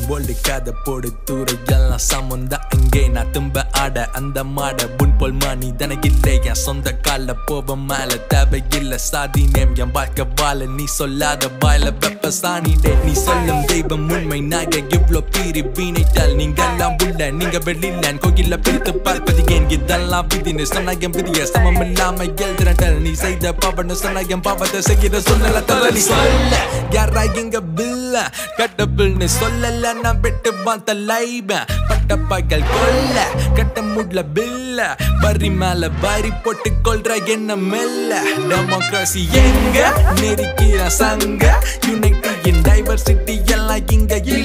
bolt கதை போடு தூர எல்லாம் சமந்தா இங்கே நான் தும்ப ஆட அந்த மாட புன் போல் மணி தனக்கில்லை என் சொந்த கால போவ மேல தேவையில்லை சாதி நேம் என் வாழ்க்கை வாழ நீ சொல்லாத வாயில வெப்ப சாணிடே நீ சொல்லும் தெய்வம் உண்மை நாக இவ்ளோ பீரி வீணைட்டால் நீங்கெல்லாம் உள்ள நீங்க வெளியில கோயில பிரித்து பார்ப்பது ஏன் இதெல்லாம் விதின்னு சொன்ன என் விதிய சமம் இல்லாம எழுதுறட்டல் நீ செய்த பாவன்னு சொன்ன என் பாவத்தை செய்கிற சொல்லல தர நீ சொல்ல யாரா எங்க பில்ல கட்ட பில்னு சொல்லல நான் விட்டு பார்த்த லைவ பட்ட பகல் கொல்ல கட்ட முட்ல பில்ல வரி மேல வரி போட்டு கொள்ற என்ன மெல்ல டெமோக்ரஸி எங்க நெருக்கிற சங்க யுனைட்டியின் டைவர்சிட்டி எல்லாம் இங்க